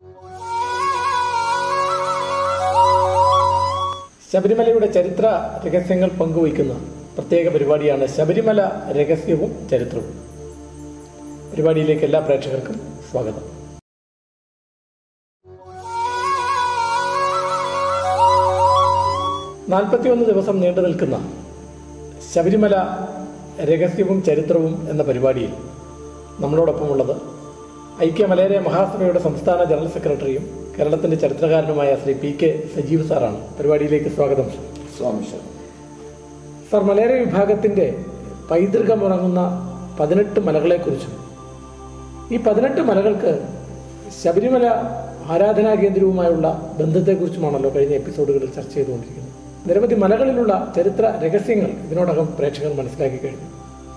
ശബരിമലയുടെ ചരിത്ര രഹസ്യങ്ങൾ പങ്കുവയ്ക്കുന്ന പ്രത്യേക പരിപാടിയാണ് ശബരിമല രഹസ്യവും ചരിത്രവും പരിപാടിയിലേക്ക് എല്ലാ പ്രേക്ഷകർക്കും സ്വാഗതം നാൽപ്പത്തിയൊന്ന് ദിവസം നീണ്ടു നിൽക്കുന്ന ശബരിമല രഹസ്യവും ചരിത്രവും എന്ന പരിപാടിയിൽ നമ്മളോടൊപ്പമുള്ളത് ഐക്യ മലയാള മഹാസഭയുടെ സംസ്ഥാന ജനറൽ സെക്രട്ടറിയും കേരളത്തിന്റെ ചരിത്രകാരനുമായ ശ്രീ പി കെ സജീവ് സാറാണ് പരിപാടിയിലേക്ക് സ്വാഗതം സർ. സ്വാമി ശരണം സർ മലയാള വിഭാഗത്തിന്റെ പൈതൃകമുറങ്ങുന്ന പതിനെട്ട് മലകളെക്കുറിച്ചും ഈ പതിനെട്ട് മലകൾക്ക് ശബരിമല ആരാധനാ കേന്ദ്രവുമായുള്ള ബന്ധത്തെക്കുറിച്ചുമാണല്ലോ കഴിഞ്ഞ എപ്പിസോഡുകളിൽ ചർച്ച ചെയ്തുകൊണ്ടിരിക്കുന്നത് നിരവധി മലകളിലുള്ള ചരിത്ര രഹസ്യങ്ങൾ ഇതിനോടകം പ്രേക്ഷകർ മനസ്സിലാക്കി കഴിഞ്ഞു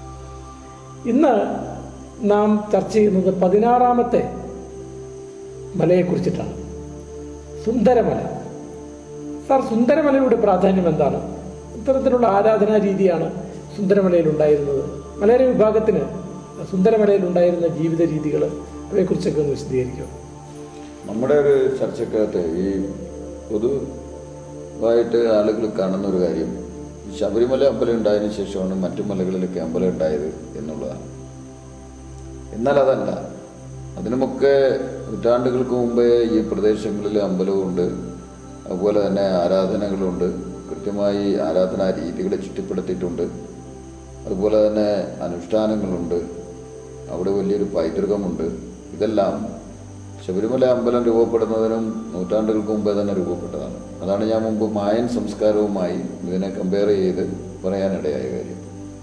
ഇന്ന് നാം ചർച്ച ചെയ്യുന്നത് പതിനാറാമത്തെ മലയെക്കുറിച്ചിട്ടാണ് സുന്ദരമല സാർ സുന്ദരമലയുടെ പ്രാധാന്യം എന്താണ് ഇത്തരത്തിലുള്ള ആരാധനാ രീതിയാണ് സുന്ദരമലയിൽ ഉണ്ടായിരുന്നത് മലയാള വിഭാഗത്തിന് സുന്ദരമലയിൽ ഉണ്ടായിരുന്ന ജീവിത രീതികൾ അവയെക്കുറിച്ചൊക്കെ ഒന്ന് വിശദീകരിക്കും നമ്മുടെ ഒരു ചർച്ചക്കകത്ത് ഈ പൊതുവായിട്ട് ആളുകൾ കാണുന്ന ഒരു കാര്യം ഈ ശബരിമല അമ്പലം ഉണ്ടായതിനു ശേഷമാണ് മറ്റു മലകളിലൊക്കെ അമ്പലം ഉണ്ടായത് എന്നുള്ളതാണ് എന്നാൽ അതല്ല അതിനുമൊക്കെ നൂറ്റാണ്ടുകൾക്ക് മുമ്പേ ഈ പ്രദേശങ്ങളിൽ അമ്പലമുണ്ട് അതുപോലെ തന്നെ ആരാധനകളുണ്ട് കൃത്യമായി ആരാധനാ രീതികളെ ചുറ്റിപ്പെടുത്തിയിട്ടുണ്ട് അതുപോലെ തന്നെ അനുഷ്ഠാനങ്ങളുണ്ട് അവിടെ വലിയൊരു പൈതൃകമുണ്ട് ഇതെല്ലാം ശബരിമല അമ്പലം രൂപപ്പെടുന്നതിനും നൂറ്റാണ്ടുകൾക്ക് മുമ്പേ തന്നെ രൂപപ്പെട്ടതാണ് അതാണ് ഞാൻ മുമ്പ് മായൻ സംസ്കാരവുമായി ഇതിനെ കമ്പയർ ചെയ്ത് പറയാനിടയായ കാര്യം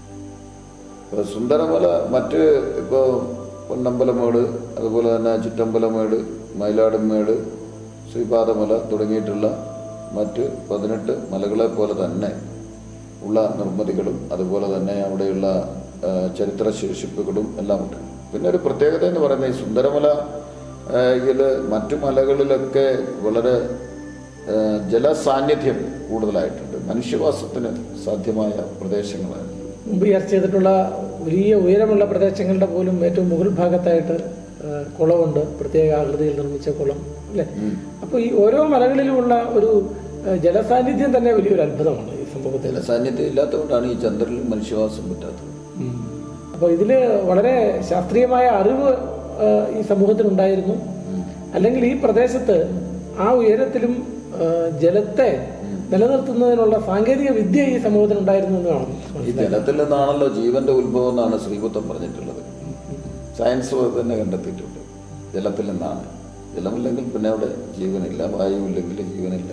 ഇപ്പോൾ സുന്ദരമല മറ്റ് ഇപ്പോൾ പൊന്നമ്പലമേട് അതുപോലെ തന്നെ ചുറ്റമ്പലമേട് മയിലാടുമേട് ശ്രീപാദമല തുടങ്ങിയിട്ടുള്ള മറ്റ് പതിനെട്ട് മലകളെ പോലെ തന്നെ ഉള്ള നിർമ്മിതികളും അതുപോലെ തന്നെ അവിടെയുള്ള ആ, ചരിത്ര ശേഷിപ്പുകളും എല്ലാം ഉണ്ട് പിന്നെ ഒരു പ്രത്യേകത എന്ന് പറയുന്നത് ഈ സുന്ദരമല ആ, ഇതില് മറ്റു മലകളിലൊക്കെ വളരെ ആ, ജലസാന്നിധ്യം കൂടുതലായിട്ടുണ്ട് മനുഷ്യവാസത്തിന് സാധ്യമായ പ്രദേശങ്ങളാണ് മുമ്പ് ചർച്ച ചെയ്തിട്ടുള്ള വലിയ ഉയരമുള്ള പ്രദേശങ്ങളുടെ പോലും ഏറ്റവും മുകൾ ഭാഗത്തായിട്ട് ആ, കുളമുണ്ട് പ്രത്യേക ആകൃതിയിൽ നിർമ്മിച്ച കുളം അല്ലേ അപ്പോൾ ഈ ഓരോ മലകളിലുമുള്ള ഒരു ആ, ജലസാന്നിധ്യം തന്നെ വലിയൊരു അത്ഭുതമാണ് ഈ സംഭവത്തിൽ ജലസാന്നിധ്യം ഇല്ലാത്തതുകൊണ്ടാണ് ഈ ചന്ദ്രനിൽ മനുഷ്യവാസം പറ്റാത്തത് അപ്പോൾ ഇതിൽ വളരെ ശാസ്ത്രീയമായ അറിവ് ആ, ഈ സമൂഹത്തിനുണ്ടായിരുന്നു അല്ലെങ്കിൽ ഈ പ്രദേശത്ത് ആ ഉയരത്തിലും ആ, ജലത്തെ നിലനിർത്തുന്നതിനുള്ള സാങ്കേതിക വിദ്യ ഈ സമൂഹത്തിനുണ്ടായിരുന്നു എന്ന് വേണം ഈ ജലത്തിൽ നിന്നാണല്ലോ ജീവന്റെ ഉത്ഭവം എന്നാണ് ശ്രീബുദ്ധൻ പറഞ്ഞിട്ടുള്ളത് സയൻസ് തന്നെ കണ്ടെത്തിയിട്ടുണ്ട് ജലത്തിൽ നിന്നാണ് ജലമില്ലെങ്കിൽ പിന്നെ അവിടെ ജീവനില്ല വായുവില്ലെങ്കിൽ ജീവനില്ല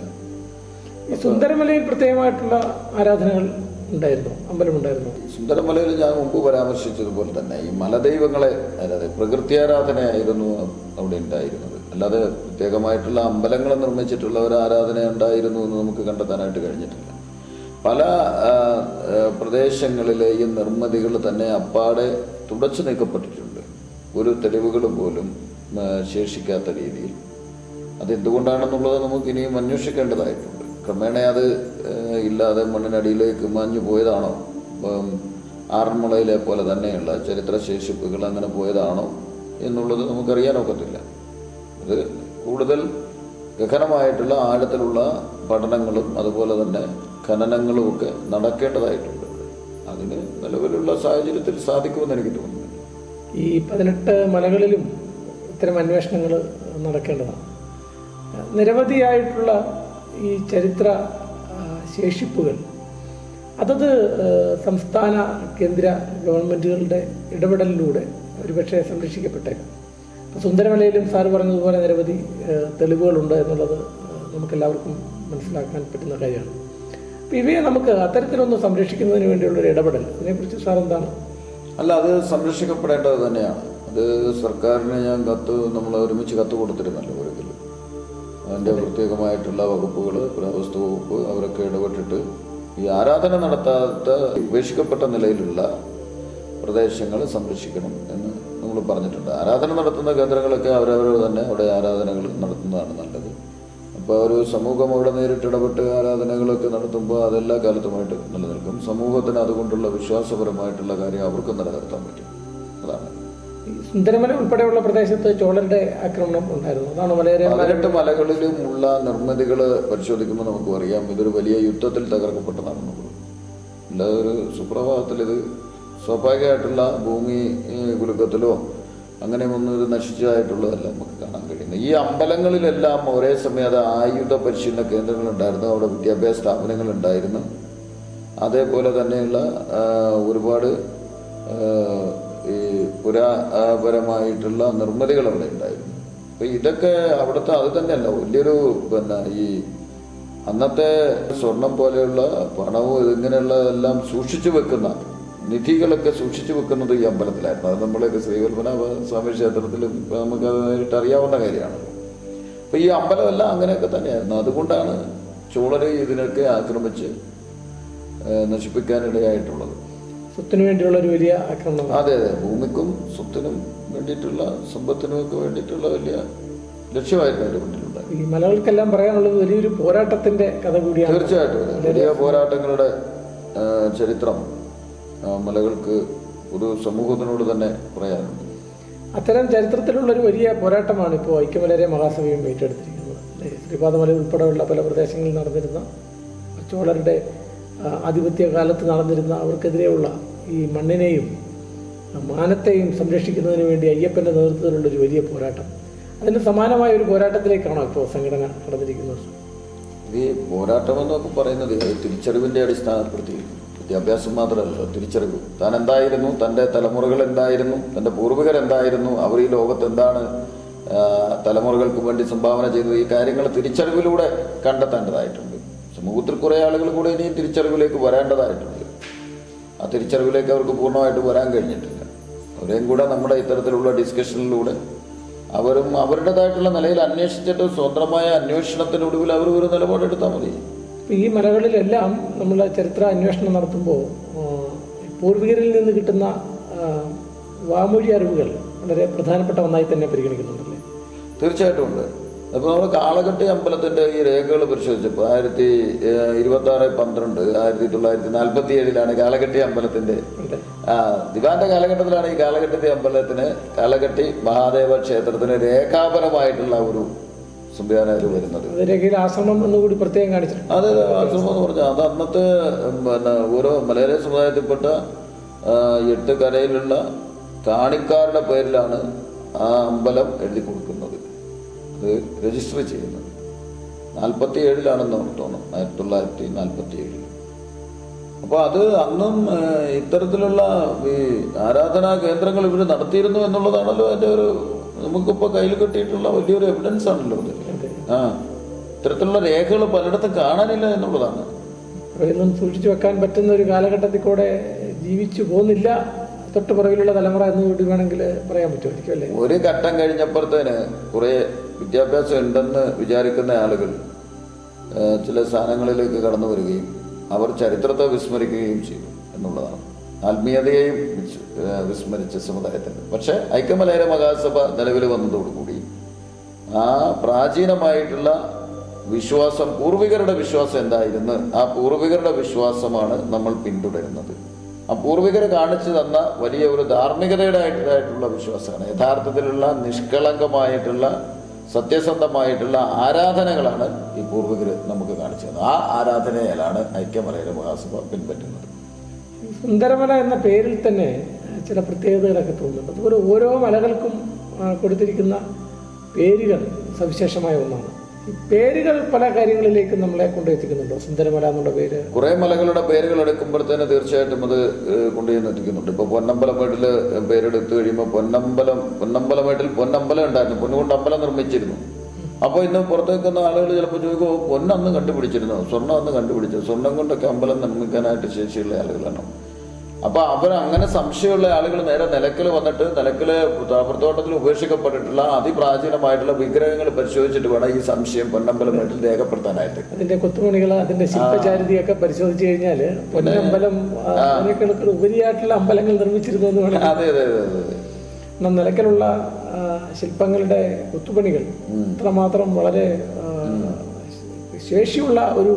ഈ സുന്ദരമലയിൽ പ്രത്യേകമായിട്ടുള്ള ആരാധനകൾ ഉണ്ടായിരുന്നു അമ്പലമുണ്ടായിരുന്നു സുന്ദരമലയിൽ ഞാൻ മുമ്പ് പരാമർശിച്ചതുപോലെ തന്നെ ഈ മലദൈവങ്ങളെ അതായത് പ്രകൃതി ആരാധനയായിരുന്നു അവിടെ ഉണ്ടായിരുന്നത് അല്ലാതെ പ്രത്യേകമായിട്ടുള്ള അമ്പലങ്ങൾ നിർമ്മിച്ചിട്ടുള്ള ഒരു ആരാധന ഉണ്ടായിരുന്നു എന്ന് നമുക്ക് കണ്ടെത്താനായിട്ട് കഴിഞ്ഞിട്ടില്ല പല ആ, ആ, പ്രദേശങ്ങളിലെ ഈ നിർമ്മിതികൾ തന്നെ അപ്പാടെ തുടച്ചു നീക്കപ്പെട്ടിട്ടുണ്ട് ഒരു തെളിവുകൾ പോലും ആ, ശേഷിക്കാത്ത രീതിയിൽ അതെന്തുകൊണ്ടാണെന്നുള്ളത് നമുക്ക് ഇനിയും അന്വേഷിക്കേണ്ടതായിട്ടുണ്ട് ക്രമേണ അത് ഏഹ്, ഇല്ലാതെ മണ്ണിനടിയിലേക്ക് മാഞ്ഞു പോയതാണോ ഇപ്പം ആറന്മുളയിലെ പോലെ തന്നെയുള്ള ചരിത്ര ശേഷിപ്പുകൾ അങ്ങനെ പോയതാണോ എന്നുള്ളത് നമുക്കറിയാൻ ഒക്കത്തില്ല അത് കൂടുതൽ ഗഹനമായിട്ടുള്ള ആഴത്തിലുള്ള പഠനങ്ങളും അതുപോലെ തന്നെ ഖനനങ്ങളും ഒക്കെ നടക്കേണ്ടതായിട്ടുണ്ട് അതിന് നിലവിലുള്ള സാഹചര്യത്തിൽ സാധിക്കുമെന്ന് എനിക്ക് തോന്നുന്നു ഈ പതിനെട്ട് മലകളിലും ഇത്തരം അന്വേഷണങ്ങൾ നടക്കേണ്ടതാണ് നിരവധിയായിട്ടുള്ള ഈ ചരിത്ര ആ, ശേഷിപ്പുകൾ അതത് ആ, സംസ്ഥാന കേന്ദ്ര ഗവൺമെൻറ്റുകളുടെ ഇടപെടലിലൂടെ ഒരുപക്ഷെ സംരക്ഷിക്കപ്പെട്ടേക്കാം അപ്പോൾ സുന്ദരമലയിലും സാറ് പറഞ്ഞതുപോലെ നിരവധി ആ, തെളിവുകളുണ്ട് എന്നുള്ളത് ആ, നമുക്കെല്ലാവർക്കും മനസ്സിലാക്കാൻ പറ്റുന്ന കാര്യമാണ് അപ്പോൾ ഇവയെ നമുക്ക് അത്തരത്തിലൊന്ന് സംരക്ഷിക്കുന്നതിന് വേണ്ടിയുള്ള ഒരു ഇടപെടൽ അതിനെക്കുറിച്ച് സാർ എന്താണ് അല്ല അത് സംരക്ഷിക്കപ്പെടേണ്ടത് തന്നെയാണ് അത് സർക്കാരിന് ഞാൻ കത്ത് നമ്മൾ ഒരുമിച്ച് കത്ത് കൊടുത്തിരുന്നല്ലോ ഒരിക്കൽ അതിൻ്റെ പ്രത്യേകമായിട്ടുള്ള വകുപ്പുകൾ പുരാവസ്തു വകുപ്പ് അവരൊക്കെ ഇടപെട്ടിട്ട് ഈ ആരാധന നടത്താത്ത ഉപേക്ഷിക്കപ്പെട്ട നിലയിലുള്ള പ്രദേശങ്ങൾ സംരക്ഷിക്കണം എന്ന് നമ്മൾ പറഞ്ഞിട്ടുണ്ട് ആരാധന നടത്തുന്ന കേന്ദ്രങ്ങളൊക്കെ അവരവർ തന്നെ അവിടെ ആരാധനകൾ നടത്തുന്നതാണ് നല്ലത് അപ്പോൾ ഒരു സമൂഹം അവിടെ നേരിട്ട് ഇടപെട്ട് ആരാധനകളൊക്കെ നടത്തുമ്പോൾ അതെല്ലാ കാലത്തുമായിട്ട് നിലനിൽക്കും സമൂഹത്തിന് അതുകൊണ്ടുള്ള വിശ്വാസപരമായിട്ടുള്ള കാര്യം അവർക്കും നിലനിർത്താൻ പറ്റും അതാണ് ഈ സുന്ദരമല ഉൾപ്പെടെയുള്ള പ്രദേശത്ത് ചോളരുടെ ആക്രമണം ഉണ്ടായിരുന്നു അതാണ് വളരെ പതിനെട്ട് മലകളിലും ഉള്ള നിർമ്മിതികൾ പരിശോധിക്കുമ്പോൾ നമുക്ക് അറിയാം ഇതൊരു വലിയ യുദ്ധത്തിൽ തകർക്കപ്പെട്ടതാണെന്നുള്ളത് അല്ലാതെ ഒരു സുപ്രഭാതത്തിൽ ഇത് സ്വാഭാവികമായിട്ടുള്ള ഭൂമി ഏഹ്, കുലുക്കത്തിലോ അങ്ങനെ ഒന്നും ഇത് നശിച്ചതായിട്ടുള്ളതല്ല നമുക്ക് കാണാൻ കഴിയുന്നത് ഈ അമ്പലങ്ങളിലെല്ലാം ഒരേ സമയം അത് ആയുധ പരിശീലന കേന്ദ്രങ്ങളുണ്ടായിരുന്നു അവിടെ വിദ്യാഭ്യാസ സ്ഥാപനങ്ങളുണ്ടായിരുന്നു അതേപോലെ തന്നെയുള്ള ആ, ഒരുപാട് ആ, ഈ പുരാപരമായിട്ടുള്ള നിർമ്മിതികൾ അവിടെ ഉണ്ടായിരുന്നു അപ്പൊ ഇതൊക്കെ അവിടുത്തെ അത് തന്നെയല്ല വലിയൊരു പിന്നെ ഈ അന്നത്തെ സ്വർണം പോലെയുള്ള പണവും ഇതിങ്ങനെയുള്ളതെല്ലാം സൂക്ഷിച്ചു വെക്കുന്ന നിധികളൊക്കെ സൂക്ഷിച്ചു വെക്കുന്നത് ഈ അമ്പലത്തിലായിരുന്നു അത് നമ്മളൊക്കെ ശ്രീവൽപനാഭ സ്വാമി ക്ഷേത്രത്തിലും ഇപ്പൊ നമുക്ക് അതായിട്ട് അറിയാവുന്ന കാര്യമാണ് അപ്പൊ ഈ അമ്പലമെല്ലാം അങ്ങനെയൊക്കെ തന്നെയായിരുന്നു അതുകൊണ്ടാണ് ചോളരെ ഇതിനൊക്കെ ആക്രമിച്ച് ഏഹ്, നശിപ്പിക്കാനിടയായിട്ടുള്ളത് സ്വത്തിനു വേണ്ടിയുള്ള ഒരു വലിയ ആക്രമണം അതെ അതെ ഭൂമിക്കും സ്വത്തിനും വേണ്ടിയിട്ടുള്ള സമ്പത്തിനും ഒക്കെ വേണ്ടിയിട്ടുള്ള വലിയ ലക്ഷ്യമായിരുന്നു അതിന്റെ മുന്നിലുണ്ടായത് ഈ മലകൾക്കെല്ലാം പറയാനുള്ളത് വലിയൊരു പോരാട്ടത്തിന്റെ കഥ കൂടിയാണ് തീർച്ചയായിട്ടും അതെ. വലിയ പോരാട്ടങ്ങളുടെ ആ, ചരിത്രം ആ, മലകൾക്ക് ഒരു സമൂഹത്തിനോട് തന്നെ പറയാനുണ്ട് അത്തരം ചരിത്രത്തിലുള്ള ഒരു വലിയ പോരാട്ടമാണ് ഇപ്പോൾ ഐക്യമലരെ മഹാസഭയും ഏറ്റെടുത്തിരിക്കുന്നത് അല്ലേ? ശ്രീപാദമല ഉൾപ്പെടെയുള്ള പല പ്രദേശങ്ങളിൽ നടന്നിരുന്ന ചോളരുടെ ആ, ആധിപത്യ കാലത്ത് നടന്നിരുന്ന അവർക്കെതിരെയുള്ള ഈ മണ്ണിനെയും ആ, മാനത്തെയും സംരക്ഷിക്കുന്നതിന് വേണ്ടി അയ്യപ്പന്റെ നേതൃത്വത്തിലുള്ള ഒരു വലിയ പോരാട്ടം അതിന് സമാനമായ ഒരു പോരാട്ടത്തിലേക്കാണോ ഇപ്പോൾ സംഘടന കടന്നിരിക്കുന്നത് ഇത് ഈ പോരാട്ടം എന്നൊക്കെ പറയുന്നത് അത് തിരിച്ചറിവിന്റെ അടിസ്ഥാനപ്പെടുത്തിയിരിക്കുന്നു വിദ്യാഭ്യാസം മാത്രമല്ല തിരിച്ചറിവ് താൻ എന്തായിരുന്നു തൻ്റെ തലമുറകൾ എന്തായിരുന്നു തൻ്റെ പൂർവികർ എന്തായിരുന്നു അവർ ഈ ലോകത്ത് എന്താണ് ആ, തലമുറകൾക്ക് വേണ്ടി സംഭാവന ചെയ്തത് ഈ കാര്യങ്ങൾ തിരിച്ചറിവിലൂടെ കണ്ടെത്തേണ്ടതായിട്ടുണ്ട് സമൂഹത്തിൽ കുറേ ആളുകൾ കൂടെ ഇനിയും തിരിച്ചറിവിലേക്ക് വരേണ്ടതായിട്ടുണ്ട് ആ തിരിച്ചറിവിലേക്ക് അവർക്ക് പൂർണ്ണമായിട്ട് വരാൻ കഴിഞ്ഞിട്ടില്ല അവരെയും കൂടെ നമ്മുടെ ഇത്തരത്തിലുള്ള ഡിസ്കഷനിലൂടെ അവരും അവരുടേതായിട്ടുള്ള നിലയിൽ അന്വേഷിച്ചിട്ട് സ്വന്തമായ അന്വേഷണത്തിനൊടുവിൽ അവർ ഒരു നിലപാടെടുത്താൽ മതി ഇപ്പൊ ഈ മലകളിലെല്ലാം നമ്മൾ ചരിത്ര അന്വേഷണം നടത്തുമ്പോൾ ആ, പൂർവികരിൽ നിന്ന് കിട്ടുന്ന ആ, വാമൊഴി അറിവുകൾ വളരെ പ്രധാനപ്പെട്ട ഒന്നായി തന്നെ പരിഗണിക്കുന്നുണ്ടല്ലേ തീർച്ചയായിട്ടും ഉണ്ട് അപ്പോൾ നമ്മൾ കാളകെട്ടി അമ്പലത്തിന്റെ ഈ രേഖകൾ പരിശോധിച്ചപ്പോൾ ആയിരത്തി ഇരുപത്തി ആറ് പന്ത്രണ്ട് ആയിരത്തി തൊള്ളായിരത്തി നാൽപ്പത്തി ഏഴിലാണ് കാളകെട്ടി അമ്പലത്തിന്റെ ഉണ്ട് ആ ദിവാന്റെ കാലഘട്ടത്തിലാണ് ഈ കാലഘട്ടത്തെ അമ്പലത്തിന് കാലഘട്ടി മഹാദേവ ക്ഷേത്രത്തിന് രേഖാപരമായിട്ടുള്ള ഒരു സംവിധാനം ഇത് വരുന്നത് അത് രേഖയിൽ ആശ്രമം എന്നുകൂടി പ്രത്യേകം കാണിച്ചിട്ടുണ്ട് അതെ അതെ ആശ്രമം എന്ന് പറഞ്ഞാൽ അത് അന്നത്തെ ഉം, പിന്നെ ഓരോ മലയാളി സമുദായത്തിൽപ്പെട്ട ആ, എട്ട് കരയിലുള്ള കാണിക്കാരുടെ പേരിലാണ് ആ അമ്പലം എഴുതി കൊടുക്കുന്നത് അത് രജിസ്റ്റർ ചെയ്യുന്നത് നാൽപ്പത്തി ഏഴിലാണെന്ന് നമുക്ക് തോന്നുന്നു ആയിരത്തി തൊള്ളായിരത്തി നാൽപ്പത്തി ഏഴിൽ അപ്പോൾ അത് അന്നും ആ, ഇത്തരത്തിലുള്ള ഈ ആരാധനാ കേന്ദ്രങ്ങൾ ഇവർ നടത്തിയിരുന്നു എന്നുള്ളതാണല്ലോ അതിൻ്റെ ഒരു നമുക്കിപ്പോൾ കയ്യിൽ കിട്ടിയിട്ടുള്ള വലിയൊരു എവിഡൻസ് ആണല്ലോ അത് അതെ ആ ഇത്തരത്തിലുള്ള രേഖകൾ പലയിടത്തും കാണാനില്ല എന്നുള്ളതാണ് പുറകിലൊന്നും സൂക്ഷിച്ചു വെക്കാൻ പറ്റുന്ന ഒരു കാലഘട്ടത്തിൽ കൂടെ ജീവിച്ചു പോകുന്നില്ല തൊട്ട് പുറകിലുള്ള തലമുറ എന്ന് കൂടി വേണമെങ്കിൽ പറയാൻ പറ്റുമായിരിക്കും അല്ലേ ഒരു ഘട്ടം കഴിഞ്ഞപ്പോഴത്തേന് കുറെ വിദ്യാഭ്യാസം ഉണ്ടെന്ന് വിചാരിക്കുന്ന ആളുകൾ ആ, ചില സ്ഥാനങ്ങളിലേക്ക് കടന്നു വരികയും അവർ ചരിത്രത്തെ വിസ്മരിക്കുകയും ചെയ്തു എന്നുള്ളതാണ് ആത്മീയതയെയും വിസ്- ആ, വിസ്മരിച്ച സമുദായത്തിന് പക്ഷെ ഐക്യമലയര മഹാസഭ നിലവിൽ വന്നതോടുകൂടി ആ പ്രാചീനമായിട്ടുള്ള വിശ്വാസം പൂർവികരുടെ വിശ്വാസം എന്തായിരുന്നു ആ പൂർവികരുടെ വിശ്വാസമാണ് നമ്മൾ പിന്തുടരുന്നത് ആ പൂർവികർ കാണിച്ചു തന്ന വലിയ ഒരു ധാർമ്മികതയുടെ ആയിട്ടുള്ള വിശ്വാസമാണ് യഥാർത്ഥത്തിലുള്ള നിഷ്കളങ്കമായിട്ടുള്ള സത്യസന്ധമായിട്ടുള്ള ആരാധനകളാണ് ഈ പൂർവികർ നമുക്ക് കാണിച്ചു തന്നത് ആ ആരാധനയിലാണ് ഐക്യമലയുടെ മഹാസഭ പിൻപറ്റുന്നത് സുന്ദരമല എന്ന പേരിൽ തന്നെ ചില പ്രത്യേകതകളൊക്കെ തോന്നുന്നുണ്ട് അതുപോലെ ഓരോ മലകൾക്കും ആ, കൊടുത്തിരിക്കുന്ന പേരുകൾ സവിശേഷമായ ഒന്നാണ് ഈ പേരുകൾ പല കാര്യങ്ങളിലേക്കും നമ്മളെ കൊണ്ടെത്തിക്കുന്നുണ്ടോ സുന്ദരമല എന്നുള്ള പേര് കുറെ മലകളുടെ പേരുകൾ എടുക്കുമ്പോഴത്തേന് തീർച്ചയായിട്ടും അത് ഏഹ്, കൊണ്ടുചെന്ന് എത്തിക്കുന്നുണ്ട് ഇപ്പൊ പൊന്നമ്പലമേട്ടില് പേരെടുത്ത് കഴിയുമ്പോൾ പൊന്നമ്പലം പൊന്നമ്പലമേട്ടിൽ പൊന്നമ്പലം ഉണ്ടായിരുന്നു പൊന്നുകൊണ്ട് അമ്പലം നിർമ്മിച്ചിരുന്നു അപ്പോൾ ഇന്ന് പുറത്തേക്ക് വന്ന ആളുകൾ ചിലപ്പോൾ ചോദിക്കും "ഓ, പൊന്നന്ന് കണ്ടുപിടിച്ചിരുന്നു സ്വർണ്ണം അന്ന് കണ്ടുപിടിച്ചു സ്വർണ്ണം കൊണ്ടൊക്കെ അമ്പലം നിർമ്മിക്കാനായിട്ട് ശേഷിയുള്ള ആളുകളാണ് അപ്പൊ അവർ അങ്ങനെ സംശയമുള്ള ആളുകൾ നേരെ നിലക്കൽ വന്നിട്ട് നിലക്കല് റബ്ബർത്തോട്ടത്തിൽ ഉപേക്ഷിക്കപ്പെട്ടിട്ടുള്ള അതിപ്രാചീനമായിട്ടുള്ള വിഗ്രഹങ്ങൾ പരിശോധിച്ചിട്ട് വേണം ഈ സംശയം പൊന്നമ്പലമേട്ടിൽ രേഖപ്പെടുത്താനായിട്ട് അതിന്റെ കൊത്തുപണികൾ അതിന്റെ ശില്പചാരിതിയൊക്കെ പരിശോധിച്ചു കഴിഞ്ഞാൽ പൊന്നമ്പലം ആ, അതിനേക്കാൾ ഉപരിയായിട്ടുള്ള അമ്പലങ്ങൾ നിർമ്മിച്ചിരുന്നു എന്ന് വേണം അതെ അതെ അതെ അതെ എന്നാൽ നിലയ്ക്കലുള്ള ആ, ശില്പങ്ങളുടെ കൊത്തുപണികൾ അത്രമാത്രം വളരെ ആ, ശേഷിയുള്ള ഒരു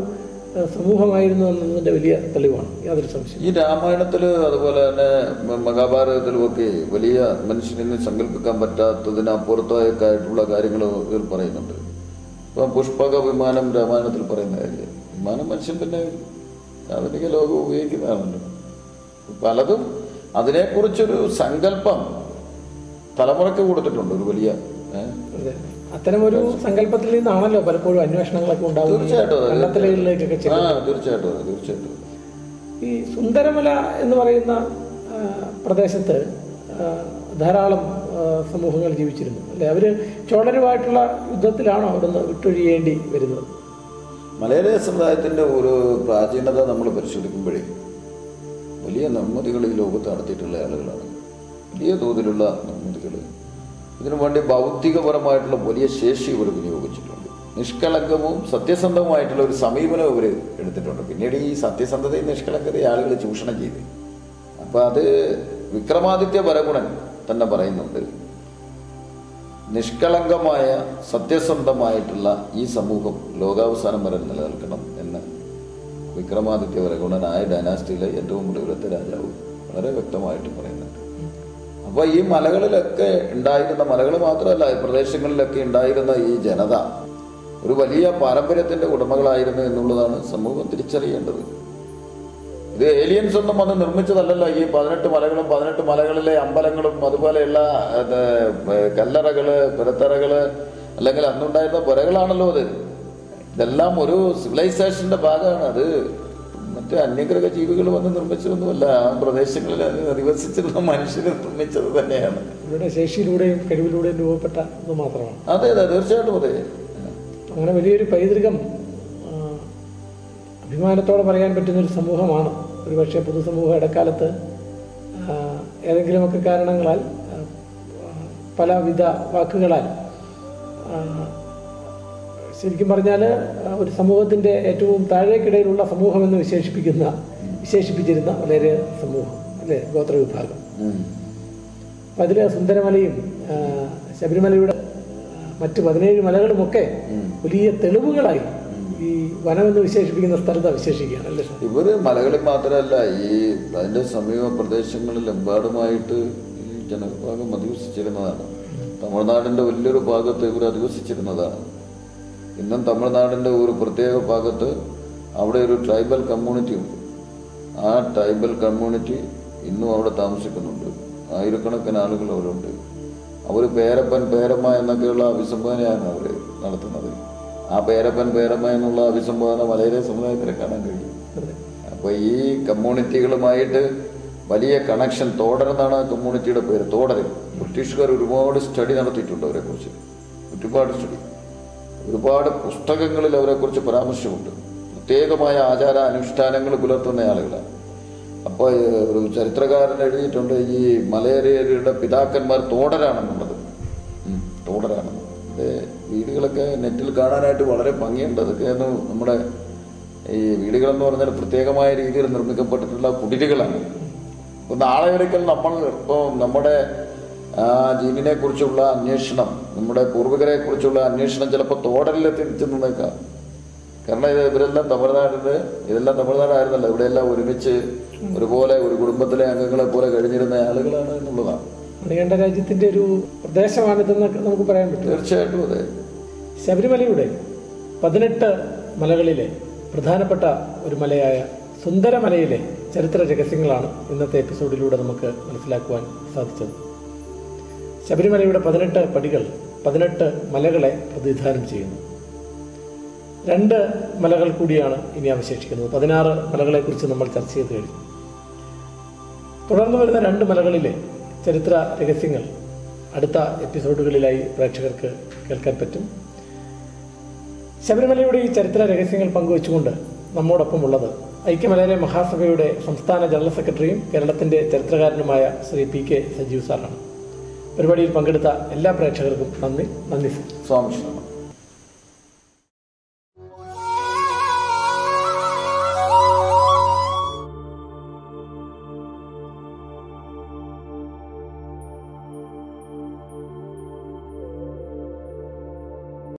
ആ, സമൂഹമായിരുന്നു എന്നതിൻ്റെ വലിയ തെളിവാണ് യാതൊരു സംശയം ഈ രാമായണത്തില് അതുപോലെ തന്നെ മ- മഹാഭാരതത്തിലും ഒക്കെ വലിയ മനുഷ്യന് സങ്കല്പിക്കാൻ പറ്റാത്തതിനപ്പുറത്തൊക്കെ ആയിട്ടുള്ള കാര്യങ്ങൾ ഇതിൽ പറയുന്നുണ്ട് ഇപ്പം പുഷ്പക വിമാനം രാമായണത്തിൽ പറയുന്ന കാര്യം വിമാനം മനുഷ്യൻ പിന്നെ ആധുനിക ലോകം ഉപയോഗിക്കുന്നതാണല്ലോ പലതും അതിനെക്കുറിച്ചൊരു സങ്കല്പം തലമുറയ്ക്ക് കൊടുത്തിട്ടുണ്ട് ഒരു വലിയ ഏഹ് അതെ അത്തരമൊരു സങ്കല്പത്തിൽ നിന്നാണല്ലോ പലപ്പോഴും അന്വേഷണങ്ങളൊക്കെ ഉണ്ടാവുന്നത് തീർച്ചയായിട്ടും അതെ. കണ്ടെത്തലുകളിലേക്കൊക്കെ ആ ചെല്ലുന്നത് തീർച്ചയായിട്ടും അതെ, തീർച്ചയായിട്ടും അതെ. ഈ സുന്ദരമല എന്ന് പറയുന്ന ആ, പ്രദേശത്ത് ആ, ധാരാളം ആ, സമൂഹങ്ങൾ ജീവിച്ചിരുന്നു അല്ലെ അവര് ചോളരുമായിട്ടുള്ള യുദ്ധത്തിലാണോ അവിടുന്ന് വിട്ടൊഴിയേണ്ടി വരുന്നത് മലയാള സമുദായത്തിന്റെ ഒരു പ്രാചീനത നമ്മൾ പരിശോധിക്കുമ്പോഴേ വലിയ നിർമ്മിതികൾ ഈ ലോകത്ത് നടത്തിയിട്ടുള്ള ആളുകളാണ് വലിയ തോതിലുള്ള നിർമ്മിതികൾ ഇതിനു വേണ്ടി ഭൗതികപരമായിട്ടുള്ള വലിയ ശേഷി ഇവർ വിനിയോഗിച്ചിട്ടുണ്ട് നിഷ്കളങ്കവും സത്യസന്ധവുമായിട്ടുള്ള ഒരു സമീപനം ഇവർ എടുത്തിട്ടുണ്ട് പിന്നീട് ഈ സത്യസന്ധതയും നിഷ്കളങ്കതയും ആളുകൾ ചൂഷണം ചെയ്ത് അപ്പം അത് വിക്രമാദിത്യ വരഗുണൻ തന്നെ പറയുന്നുണ്ട് നിഷ്കളങ്കമായ സത്യസന്ധമായിട്ടുള്ള ഈ സമൂഹം ലോകാവസാനം വരെ നിലനിൽക്കണം എന്ന് വിക്രമാദിത്യ വരഗുണനായ ഡൈനാസ്റ്റിയിലെ ഏറ്റവും ഒടുവിലത്തെ രാജാവ് വളരെ വ്യക്തമായിട്ട് പറയുന്നുണ്ട് അപ്പോൾ ഈ മലകളിലൊക്കെ ഉണ്ടായിരുന്ന മലകൾ മാത്രമല്ല ഈ പ്രദേശങ്ങളിലൊക്കെ ഉണ്ടായിരുന്ന ഈ ജനത ഒരു വലിയ പാരമ്പര്യത്തിന്റെ ഉടമകളായിരുന്നു എന്നുള്ളതാണ് സമൂഹം തിരിച്ചറിയേണ്ടത് ഇത് ഏലിയൻസ് ഒന്നും വന്ന് നിർമ്മിച്ചതല്ലല്ലോ ഈ പതിനെട്ട് മലകളും പതിനെട്ട് മലകളിലെ അമ്പലങ്ങളും അതുപോലെയുള്ള ഇത്, കല്ലറകള് പുരത്തറകള് അല്ലെങ്കിൽ അന്നുണ്ടായിരുന്ന പുരകളാണല്ലോ അത് ഇതെല്ലാം ഒരു സിവിലൈസേഷന്റെ ഭാഗമാണ് അത് മറ്റ് അന്യഗ്രഹ ജീവികൾ വന്ന് നിർമ്മിച്ചതൊന്നുമല്ല ആ പ്രദേശങ്ങളിൽ അത് അധിവസിച്ചിരുന്ന മനുഷ്യർ നിർമ്മിച്ചത് തന്നെയാണ് ഇവരുടെ ശേഷിയിലൂടെയും കഴിവിലൂടെയും രൂപപ്പെട്ട ഇത് മാത്രമാണ് അതെ അതെ തീർച്ചയായിട്ടും അതെ അങ്ങനെ വലിയൊരു പൈതൃകം ആ, അഭിമാനത്തോടെ പറയാൻ പറ്റുന്ന ഒരു സമൂഹമാണ് ഒരുപക്ഷെ പൊതുസമൂഹം ഇടക്കാലത്ത് ആ, ഏതെങ്കിലുമൊക്കെ കാരണങ്ങളാൽ ആ, പലവിധ വാക്കുകളാൽ ആ, ശരിക്കും പറഞ്ഞാൽ ഒരു സമൂഹത്തിൻ്റെ ഏറ്റവും താഴേക്കിടയിലുള്ള സമൂഹം എന്ന് വിശേഷിപ്പിക്കുന്ന വിശേഷിപ്പിച്ചിരുന്ന വളരെ സമൂഹം അല്ലേ ഗോത്ര വിഭാഗം ഉം. അപ്പം അതിൽ സുന്ദരമലയും ആ, ശബരിമലയുടെ ആ, മറ്റ് പതിനേഴ് മലകളുമൊക്കെ വലിയ തെളിവുകളായി ഈ വനമെന്ന് വിശേഷിപ്പിക്കുന്ന സ്ഥലത്ത് വിശേഷിക്കുകയാണ് അല്ലേ സാർ ഇവര് മലകളിൽ മാത്രമല്ല ഈ അതിന്റെ സമീപ പ്രദേശങ്ങളിൽ എമ്പാടുമായിട്ട് ഈ ജനവിഭാഗം അധിവസിച്ചിരുന്നതാണ് തമിഴ്നാടിന്റെ വലിയൊരു ഭാഗത്ത് ഇവർ അധിവസിച്ചിരുന്നതാണ് ഇന്നും തമിഴ്നാടിന്റെ ഒരു പ്രത്യേക ഭാഗത്ത് അവിടെ ഒരു ട്രൈബൽ കമ്മ്യൂണിറ്റി ഉണ്ട് ആ ട്രൈബൽ കമ്മ്യൂണിറ്റി ഇന്നും അവിടെ താമസിക്കുന്നുണ്ട് ആയിരക്കണക്കിന് ആളുകൾ അവരുണ്ട് അവർ പേരപ്പൻ പേരമ്മ എന്നൊക്കെയുള്ള അഭിസംബോധനയാണ് അവർ നടത്തുന്നത് ആ പേരപ്പൻ പേരമ്മ എന്നുള്ള അഭിസംബോധന മലയാള സമുദായത്തിൽ കാണാൻ കഴിയും അതെ അപ്പോൾ ഈ കമ്മ്യൂണിറ്റികളുമായിട്ട് വലിയ കണക്ഷൻ തോടർ എന്നാണ് ആ കമ്മ്യൂണിറ്റിയുടെ പേര് തോടർ ബ്രിട്ടീഷുകാർ ഒരുപാട് സ്റ്റഡി നടത്തിയിട്ടുണ്ട് അവരെക്കുറിച്ച് ഒരുപാട് സ്റ്റഡി ഒരുപാട് പുസ്തകങ്ങളിൽ അവരെക്കുറിച്ച് പരാമർശമുണ്ട് പ്രത്യേകമായ ആചാര അനുഷ്ഠാനങ്ങൾ പുലർത്തുന്ന ആളുകളാണ് അപ്പോൾ ഒരു ചരിത്രകാരൻ എഴുതിയിട്ടുണ്ട് ഈ മലയേറിയരുടെ പിതാക്കന്മാർ തോടരാണെന്നുള്ളത് ഉം, തോടരാണെന്ന് ഇത് വീടുകളൊക്കെ നെറ്റിൽ കാണാനായിട്ട് വളരെ ഭംഗിയുണ്ട് അതൊക്കെ ഒന്ന് നമ്മുടെ ഈ വീടുകളെന്ന് പറഞ്ഞാൽ പ്രത്യേകമായ രീതിയിൽ നിർമ്മിക്കപ്പെട്ടിട്ടുള്ള കുടിലുകളാണ് അപ്പോൾ നാളെ ഒരിക്കൽ നമ്മൾ ഇപ്പോൾ നമ്മുടെ ആ ജീനിനെ കുറിച്ചുള്ള അന്വേഷണം നമ്മുടെ പൂർവികരെ കുറിച്ചുള്ള അന്വേഷണം ചിലപ്പോൾ തോടലിലെത്തി ചെന്നേക്കാം കാരണം ഇത് ഇവരെല്ലാം തമിഴ്നാടിന്റെ ഇതെല്ലാം തമിഴ്നാടായിരുന്നല്ലോ ഇവിടെയെല്ലാം ഒരുമിച്ച് ഒരുപോലെ ഒരു കുടുംബത്തിലെ അംഗങ്ങളെ പോലെ കഴിഞ്ഞിരുന്ന ആളുകളാണ് എന്നുള്ളതാണ് മണികണ്ഠ രാജ്യത്തിന്റെ ഒരു പ്രദേശമാണിതെന്നൊക്കെ നമുക്ക് പറയാൻ പറ്റും തീർച്ചയായിട്ടും അതെ ശബരിമലയുടെ പതിനെട്ട് മലകളിലെ പ്രധാനപ്പെട്ട ഒരു മലയായ സുന്ദരമലയിലെ ചരിത്ര രഹസ്യങ്ങളാണ് ഇന്നത്തെ എപ്പിസോഡിലൂടെ നമുക്ക് മനസ്സിലാക്കുവാൻ സാധിച്ചത് ശബരിമലയുടെ പതിനെട്ട് പടികൾ പതിനെട്ട് മലകളെ പ്രതിനിധാനം ചെയ്യുന്നു രണ്ട് മലകൾ കൂടിയാണ് ഇനി അവശേഷിക്കുന്നത് പതിനാറ് മലകളെക്കുറിച്ച് നമ്മൾ ചർച്ച ചെയ്ത് കഴിഞ്ഞു തുടർന്ന് വരുന്ന രണ്ട് മലകളിലെ ചരിത്ര രഹസ്യങ്ങൾ അടുത്ത എപ്പിസോഡുകളിലായി പ്രേക്ഷകർക്ക് കേൾക്കാൻ പറ്റും ശബരിമലയുടെ ഈ ചരിത്ര രഹസ്യങ്ങൾ പങ്കുവച്ചുകൊണ്ട് നമ്മോടൊപ്പം ഉള്ളത് ഐക്യമലയാളി മഹാസഭയുടെ സംസ്ഥാന ജനറൽ സെക്രട്ടറിയും കേരളത്തിന്റെ ചരിത്രകാരനുമായ ശ്രീ പി കെ സജീവ് സാറാണ് പരിപാടിയിൽ പങ്കെടുത്ത എല്ലാ പ്രേക്ഷകർക്കും നന്ദി നന്ദി സർ സ്വാമിഷ്ണം